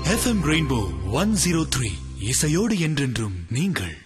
FM rainbow one zero three இசையோடு என்றென்றும் நீங்கள்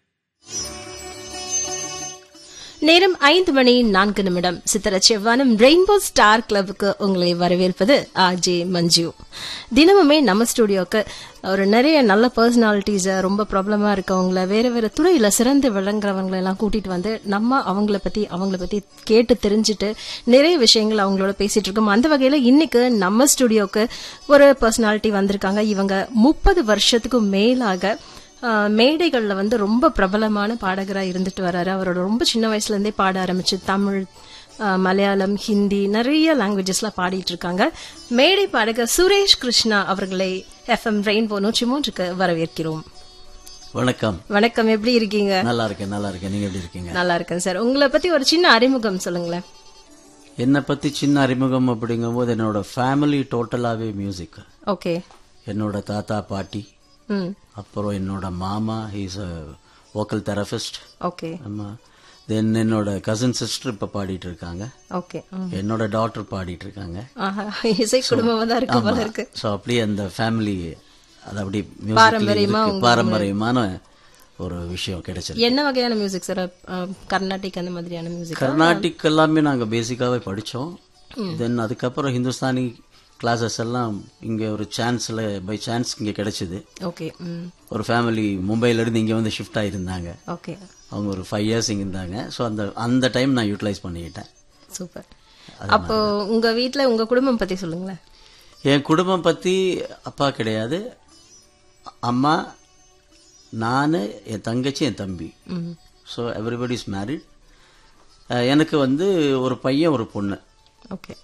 நேரம் ஐந்து மணி நான்கு நிமிடம் சித்திர செவ்வானம் ரெயின்போ ஸ்டார் கிளப்புக்கு உங்களை வரவேற்பது ஆர்ஜே மஞ்சு தினமுமே நம்ம ஸ்டுடியோக்கு ஒரு நிறைய நல்ல பர்சனாலிட்டிஸ் ரொம்ப ப்ராப்ளமா இருக்கவங்கள வேற வேற துறையில சிறந்து விளங்குறவங்களை எல்லாம் கூட்டிட்டு வந்து நம்ம அவங்கள பத்தி அவங்கள பத்தி கேட்டு தெரிஞ்சுட்டு நிறைய விஷயங்கள் அவங்களோட பேசிட்டு இருக்கோம் அந்த வகையில இன்னைக்கு நம்ம ஸ்டுடியோக்கு ஒரு பர்சனாலிட்டி வந்திருக்காங்க இவங்க முப்பது வருஷத்துக்கு மேலாக ஆஹ் மேடைகள்ல வந்து ரொம்ப பிரபலமான பாடகரா இருந்துட்டு வர்றாரு அவரோட ரொம்ப சின்ன வயசுல இருந்தே பாட ஆரம்பிச்சு தமிழ் ஆஹ் மலையாளம் ஹிந்தி நிறைய லாங்குவேஜஸ்ல பாடிட்டு இருக்காங்க மேடை பாடகர் சுரேஷ் கிருஷ்ணா அவர்களை எஃப்எம் ரெயின்போ நூற்றி மூன்றுக்கு வரவேற்கிறோம் வணக்கம் வணக்கம் எப்படி இருக்கீங்க நல்லா இருக்கேன் நல்லா இருக்கேன் நீங்க எப்படி இருக்கீங்க நல்லா இருக்கேன் சார் உங்களை பத்தி ஒரு சின்ன அறிமுகம் சொல்லுங்களேன் என்னை பத்தி சின்ன அறிமுகம் அப்படிங்கும்போது என்னோட ஃபேமிலி டோட்டலாவே மியூசிக் ஓகே என்னோட தாத்தா பாட்டி ம் அப்புறம் என்னோட மாமா he's a vocal therapist okay ஆமா தென் என்னோட கசின் சிஸ்டர் இப்ப பாடிட்டு இருக்காங்க ஓகே என்னோட டாட்டர் பாடிட்டு இருக்காங்க ஆஹா இசை குடும்பமா தான் இருக்கு போல இருக்கு ஸோ அப்படியே அந்த ஃபேமிலி அது அப்படி பாரம்பரியமா மியூசிக் பாரம்பரியமான ஒரு விஷயம் கிடைச்சது என்ன வகையான மியூசிக் சார் கர்நாடிக் அந்த மாதிரியான மியூசிக் கர்நாடிக் எல்லாமே நாங்க பேசிக்காவே படிச்சோம் தென் அதுக்கப்புறம் ஹிந்துஸ்தானி கிளாஸஸ் எல்லாம் இங்க ஒரு சான்ஸ்ல பை சான்ஸ் இங்க கிடைச்சது ஓகே ம் ஒரு ஃபேமிலி மும்பைல இருந்து இங்க வந்து ஷிஃப்ட் ஆயிருந்தாங்க ஓகே அவங்க ஒரு ஃபைவ் இயர்ஸ் இங்க இருந்தாங்க ஸோ அந்த அந்த டைம் நான் யூட்டிலைஸ் பண்ணிக்கிட்டேன் சூப்பர் அப்போ உங்க வீட்ல உங்க குடும்பம் பத்தி சொல்லுங்களேன் என் குடும்பம் பத்தி அப்பா கிடையாது அம்மா நான் என் தங்கச்சி என் தம்பி ம் ஸோ எவ்ரிபடி இஸ் மேரிட் எனக்கு வந்து ஒரு பையன் ஒரு பொண்ணு ஓகே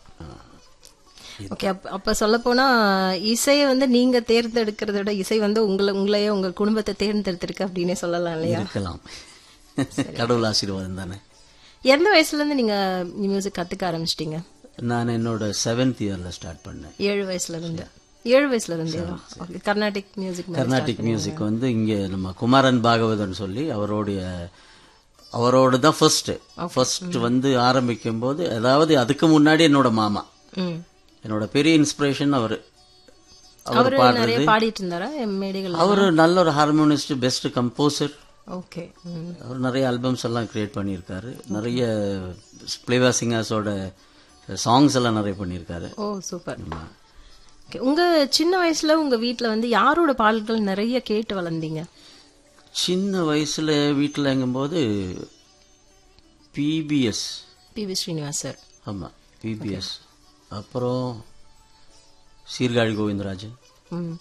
ஓகே அப்ப சொல்ல போனா இசையை வந்து நீங்க தேர்ந்தெடுக்கிறத விட இசை வந்து உங்களை உங்களையே உங்க குடும்பத்தை தேர்ந்தெடுத்திருக்கு அப்படின்னே சொல்லலாம் இல்லையா இருக்கலாம் கடவுள் ஆசீர்வாதம் தானே எந்த வயசுல இருந்து நீங்க மியூசிக் கத்துக்க ஆரம்பிச்சிட்டீங்க நான் என்னோட செவன்த் இயர்ல ஸ்டார்ட் பண்ணேன் ஏழு வயசுல இருந்து ஏழு வயசுல இருந்து okay Carnatic music Carnatic music வந்து இங்க நம்ம குமாரன் பாகவதன் சொல்லி அவருடைய அவரோட தான் ஃபர்ஸ்ட் ஃபர்ஸ்ட் வந்து ஆரம்பிக்கும் போது அதாவது அதுக்கு முன்னாடி என்னோட மாமா ம் என்னோட பெரிய இன்ஸ்பிரேஷன் அவர் அவர் அவரு பாடுறது நிறைய பாடிட்டு இருந்தாரா என் மேடைகள் அவர் நல்ல ஒரு ஹார்மோனிஸ்ட் பெஸ்ட் கம்போசர் ஓகே ம் அவர் நிறைய ஆல்பம்ஸ் எல்லாம் கிரியேட் பண்ணியிருக்காரு நிறைய பிளேபா சிங்கர்ஸோட சாங்ஸ் எல்லாம் நிறைய பண்ணியிருக்காரு ஓ சூப்பர் ஓகே உங்க சின்ன வயசுல உங்க வீட்ல வந்து யாரோட பாடல்கள் நிறைய கேட்டு வளர்ந்தீங்க சின்ன வயசுல வீட்டில் எங்கும்போது P B S P V Srinivas sir ஆமா பிபிஎஸ் அப்புறம் சீர்காழி கோவிந்தராஜன் ம்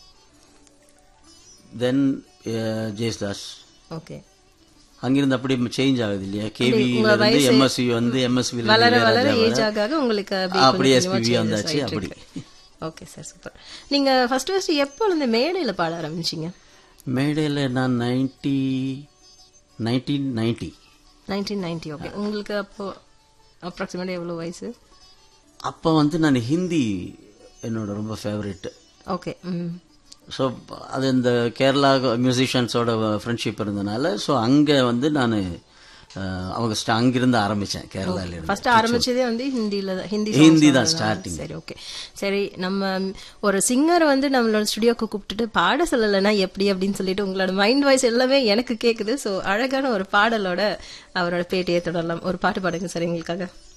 தென் ஜெயஸ்தாஸ் ஓகே அங்கிருந்து அப்படியே சேஞ்ச் ஆகுது இல்லையா கேவில இருந்து எம்எஸ்வி வந்து எம்எஸ்வி வளர வளர ஏஜ் ஆக ஆக உங்களுக்கு அப்படியே அப்படியே கொஞ்சம் கொஞ்சமா எஸ்பிபி changes வந்தாச்சு ஆயிட்டு அப்படி இருக்கு. ஓகே சார் சூப்பர் நீங்க ஃபர்ஸ்ட் ஃபர்ஸ்ட் எப்போ இருந்து மேடையில பாட ஆரம்பிச்சீங்க மேடையில் நான் ninety nineteen ninety nineteen ninety okay உங்களுக்கு அப்போ அப்ராக்சிமேட்டா எவ்வளவு வயசு அப்போ வந்து நான் ஹிந்தி என்னோட ரொம்ப ஃபேவரட் ஓகே ம் ஸோ அது இந்த கேரளா மியூசிஷியன்ஸோட ஃப்ரெண்ட்ஷிப் இருந்தனால ஸோ அங்கே வந்து நான் அவங்க sta- அங்கிருந்து ஆரம்பித்தேன் கேரளால இருந்து ஃபர்ஸ்ட் ஆரம்பிச்சதே வந்து ஹிந்தில தான் ஹிந்தி ஹிந்தி songs தான் தான். starting. சரி ஓகே சரி நம்ம ஒரு சிங்கர் வந்து நம்மளோட ஸ்டுடியோக்கு கூப்பிட்டுட்டு பாட சொல்லலைன்னா எப்படி அப்படின்னு சொல்லிட்டு உங்களோட மைண்ட் வாய்ஸ் எல்லாமே எனக்கு கேக்குது ஸோ அழகான ஒரு பாடலோட அவரோட பேட்டியை தொடரலாம் ஒரு பாட்டு பாடுங்க சார் எங்களுக்காக